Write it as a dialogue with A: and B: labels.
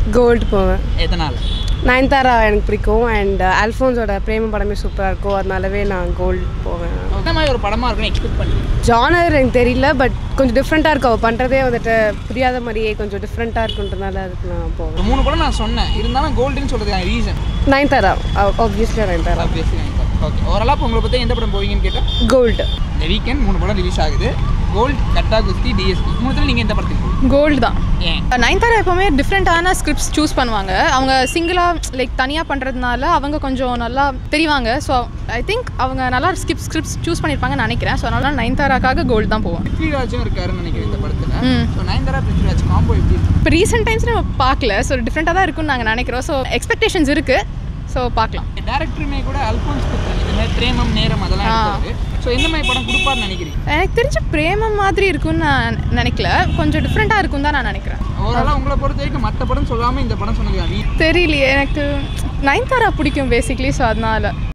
A: Gold போவேன்
B: எதனால்
A: நயன்தாரா எனக்கு பிடிக்கும் அண்ட் அல்ஃபோன்ஸோட பிரேம படமே சூப்பராக இருக்கும் அதனாலவே நான் கோல்டு போவேன்
B: என்ன மாதிரி ஒரு படமாக இருக்குன்னு எக்ஸ்பெக்ட் பண்ணுறேன்
A: ஜானர் எனக்கு தெரியல பட் கொஞ்சம் டிஃப்ரெண்ட்டாக இருக்கும் அவள் பண்ணுறதே வந்துட்டு புரியாத மாதிரியே கொஞ்சம் டிஃப்ரெண்ட்டாக இருக்குன்றதுனால அதுக்கு நான் போவேன்
B: ஒரு மூணு படம் நான் சொன்னேன் இருந்தாலும் கோல்டுன்னு சொல்கிறதுக்கான ரீசன்
A: நயன்தாரா ஆப்வியஸ்லியாக நயன்தாரா
B: ஓகே ஓரளவு இப்போ உங்களை பற்றி எந்த படம் போவீங்கன்னு கேட்டால்
A: கோல்டு
B: இந்த வீக்கெண்ட் மூணு படம் ரிலீஸ் ஆகுது கோல்ட் கட்டா குஸ்தி டிஎஸ்பி மூணுத்தில் நீங்கள் எந்த படத்துக்கு போவீங்க
C: கோல்டு தான்
B: ஏன்
C: நயன்தாரா எப்போவுமே டிஃப்ரெண்ட்டான ஸ்கிரிப்ட்ஸ் சூஸ் பண்ணுவாங்க அவங்க சிங்கிளாக லைக் தனியாக பண்ணுறதுனால அவங்க கொஞ்சம் நல்லா தெரிவாங்க ஸோ ஐ திங்க் அவங்க நல்லா ஸ்கிப் ஸ்கிரிப்ட்ஸ் சூஸ் பண்ணியிருப்பாங்கன்னு நினைக்கிறேன் ஸோ அதனால நயன்தாராக்காக கோல்டு தான் போவோம்
B: பிருத்விராஜும் இருக்காருன்னு நினைக்கிறேன் இந்த படத்தில்
C: ம்.
B: ஸோ நயன்தாரா பிருத்விராஜ் காம்போ எப்படி இருக்கும்
C: இப்போ ரீசெண்ட் டைம்ஸ் நம்ம பார்க்கல ஸோ டிஃப்ரெண்ட்டாக தான் இருக்கும்னு நாங்கள் நினைக்கிறோம் ஸோ எக்ஸ்பெக்டேஷன்ஸ் இருக்குது ஸோ பார்க்கலாம்
B: டேரக்டருமே கூட அல்போன்ஸ் கொடுத்தாங்க இந்த மாதிரி பிரேமம் நேரம் அதெல்லாம்
C: ஆ.
B: இருக்காரு ஸோ எந்த மாதிரி படம் கொடுப்பாருன்னு நினைக்கிறீங்க
C: எனக்கு தெரிஞ்ச பிரேமம் மாதிரி இருக்கும்னு நான் நினைக்கல கொஞ்சம் டிஃப்ரெண்ட்டாக இருக்கும் தான் நான் நினைக்கிறேன்
B: ஓரளவு உங்களை பொறுத்த வரைக்கும் மற்ற படம் சொல்லாமல் இந்த படம் சொன்னது
C: தெரியலையே எனக்கு நயன்தாரா பிடிக்கும் பேசிக்லி ஸோ அதனால